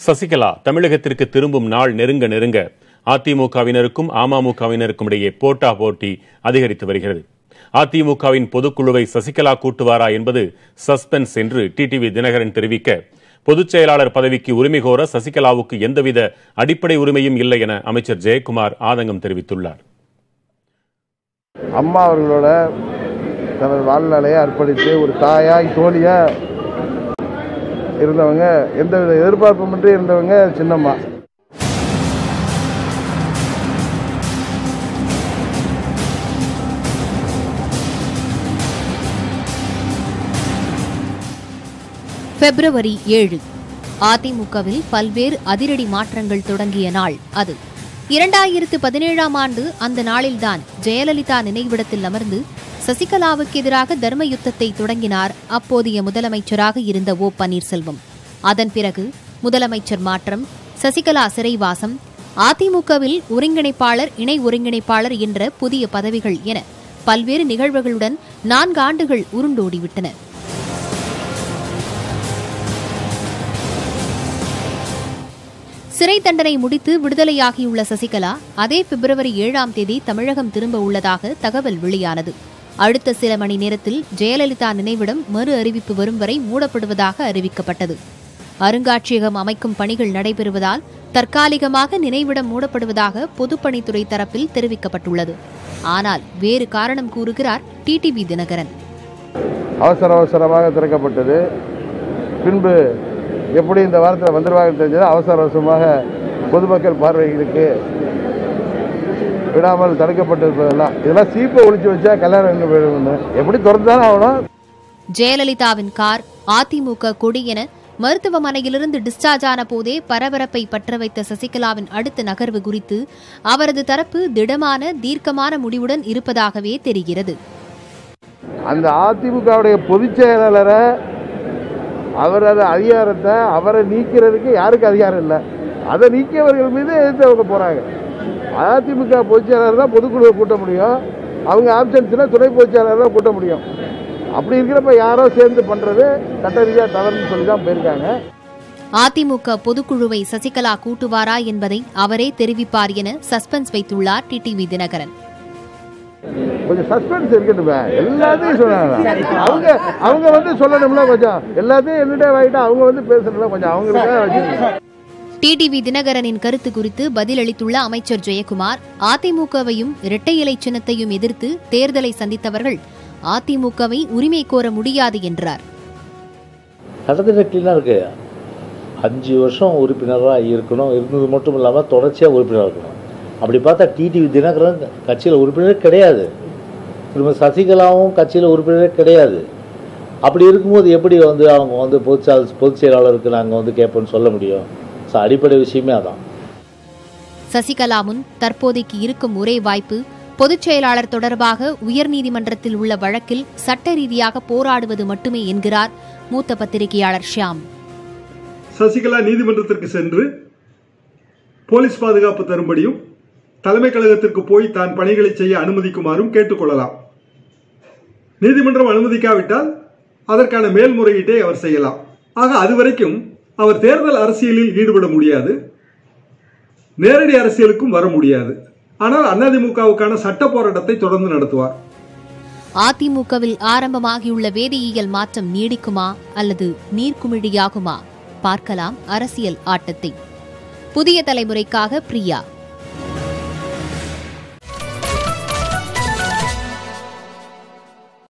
சசிகலா தமிழகத்திற்கு திரும்பும் நாள் நெருங்க நெருங்க அதிமுகவினருக்கும் அமமுகவினருக்கும் இடையே போட்டா போட்டி அதிகரித்து வருகிறது அதிமுகவின் பொதுக்குழுவை சசிகலா கூட்டுவாரா என்பது சஸ்பென்ஸ் என்று டிடிவி தினகரன் தெரிவிக்க பொதுச் செயலாளர் பதவிக்கு உரிமை கோர சசிகலாவுக்கு எந்தவித அடிப்படை உரிமையும் இல்லை என அமைச்சர் ஜெயக்குமார் ஆதங்கம் தெரிவித்துள்ளார் அம்மா அவர்களோட தனது வாழ்நாளையே அர்ப்பணித்து ஒரு தாயாய் தோழியா இருந்தவங்க எந்தவித எதிர்பார்ப்புமின்றி இருந்தவங்க சின்னம்மா பிப்ரவரி ஏழு அதிமுகவில் பல்வேறு அதிரடி மாற்றங்கள் தொடங்கிய நாள் அது இரண்டாயிரத்து பதினேழாம் ஆண்டு அந்த நாளில்தான் ஜெயலலிதா நினைவிடத்தில் அமர்ந்து சசிகலாவுக்கு எதிராக தர்ம யுத்தத்தை தொடங்கினார் அப்போதைய முதலமைச்சராக இருந்த ஓ பன்னீர்செல்வம் அதன் பிறகு முதலமைச்சர் மாற்றம் சசிகலா சிறைவாசம் அதிமுகவில் ஒருங்கிணைப்பாளர் இணை ஒருங்கிணைப்பாளர் என்ற புதிய பதவிகள் என பல்வேறு நிகழ்வுகளுடன் நான்கு ஆண்டுகள் உருண்டோடிவிட்டன சிறை தண்டனை முடித்து விடுதலையாகியுள்ள சசிகலா அதே பிப்ரவரி ஏழாம் தேதி தமிழகம் திரும்ப உள்ளதாக தகவல் வெளியானது அடுத்த சில மணி நேரத்தில் ஜெயலலிதா நினைவிடம் மறு அறிவிப்பு வரும் வரை மூடப்படுவதாக அறிவிக்கப்பட்டது அருங்காட்சியகம் அமைக்கும் பணிகள் நடைபெறுவதால் தற்காலிகமாக நினைவிடம் மூடப்படுவதாக பொதுப்பணித்துறை தரப்பில் தெரிவிக்கப்பட்டுள்ளது ஆனால் வேறு காரணம் கூறுகிறார் டிடிவி தினகரன் அவசர அவசரமாக திறக்கப்பட்டது பின்பு எப்படி இந்த வாரத்தில் வந்துருவாங்க தெரிஞ்சது அவசர அவசரமாக பொதுமக்கள் பார்வைகளுக்கு விடாமல் தடுக்கப்பட்டிருப்பதெல்லாம் இதெல்லாம் சீப்பை ஒழிச்சு வச்சா கல்யாணம் எங்க போயிடும்னு எப்படி திறந்துதானே ஆகணும் ஜெயலலிதாவின் கார் அதிமுக கொடி என மருத்துவமனையிலிருந்து டிஸ்சார்ஜ் ஆன போதே பரபரப்பை பற்ற வைத்த சசிகலாவின் அடுத்த நகர்வு குறித்து அவரது தரப்பு திடமான தீர்க்கமான முடிவுடன் இருப்பதாகவே தெரிகிறது அந்த அதிமுகவுடைய பொதுச் செயலாளரை அவரது அதிகாரத்தை அவரை நீக்கிறதுக்கு யாருக்கு அதிகாரம் இல்லை அதை நீக்கியவர்கள் மீது எதிர்த்து அவங்க போகிறாங்க அதிமுக பொதுச் செயலாளர் தான் பொதுக்குழுவை கூட்ட முடியும் அவங்க ஆப்ஷன்ஸ்னா துணை பொதுச் செயலாளர் தான் கூட்ட முடியும் அப்படி இருக்கிறப்ப யாரோ சேர்ந்து பண்ணுறது சட்ட ரீதியாக தவறுன்னு சொல்லி தான் போயிருக்காங்க அதிமுக பொதுக்குழுவை சசிகலா கூட்டுவாரா என்பதை அவரே தெரிவிப்பார் என சஸ்பென்ஸ் வைத்துள்ளார் டிடிவி தினகரன் கொஞ்சம் சஸ்பென்ஸ் இருக்கட்டுமே எல்லாத்தையும் சொன்னாங்க அவங்க அவங்க வந்து சொல்லணும்ல கொஞ்சம் எல்லாத்தையும் என்னடே வாங்கிட்டா அவங்க வந்து பேசணும்ல கொஞ்சம் அவங்களுக்காக வச்சுக்கோங்க டிடிவி தினகரனின் கருத்து குறித்து பதிலளித்துள்ள அமைச்சர் ஜெயக்குமார் அதிமுகவையும் இரட்டை இலை சின்னத்தையும் எதிர்த்து தேர்தலை சந்தித்தவர்கள் அதிமுகவை உரிமை கோர முடியாது என்றார் சட்டத்திட்ட கிளீனாக இருக்கு அஞ்சு வருஷம் உறுப்பினராக இருக்கணும் இருந்தது மட்டும் இல்லாமல் தொடர்ச்சியாக உறுப்பினராக இருக்கணும் அப்படி பார்த்தா டிடிவி தினகரன் கட்சியில் உறுப்பினர் கிடையாது திரும்ப சசிகலாவும் கட்சியில் உறுப்பினரே கிடையாது அப்படி இருக்கும்போது எப்படி வந்து அவங்க வந்து பொதுச்செயல் பொதுச் செயலாளருக்கு நாங்கள் வந்து கேட்போம்னு சொல்ல முடியும் ஸோ அடிப்படை விஷயமே அதான் சசிகலா முன் தற்போதைக்கு இருக்கும் ஒரே வாய்ப்பு பொதுச் செயலாளர் தொடர்பாக உயர்நீதிமன்றத்தில் உள்ள வழக்கில் சட்ட ரீதியாக போராடுவது மட்டுமே என்கிறார் மூத்த பத்திரிகையாளர் ஷியாம் சசிகலா நீதிமன்றத்திற்கு சென்று போலீஸ் பாதுகாப்பு தரும்படியும் தலைமை கழகத்திற்கு போய் தான் பணிகளை செய்ய அனுமதிக்குமாறும் கேட்டுக்கொள்ளலாம் நீதிமன்றம் அனுமதிக்காவிட்டால் அதற்கான மேல்முறையீட்டை அவர் செய்யலாம் ஆக அதுவரைக்கும் அவர் தேர்தல் அரசியலில் ஈடுபட முடியாது நேரடி அரசியலுக்கும் வர முடியாது ஆனால் அதிமுகவுக்கான சட்ட போராட்டத்தை தொடர்ந்து நடத்துவார் அதிமுகவில் ஆரம்பமாகியுள்ள வேதியியல் மாற்றம் நீடிக்குமா அல்லது நீர்க்குமிழியாகுமா பார்க்கலாம் அரசியல் ஆட்டத்தை புதிய தலைமுறைக்காக பிரியா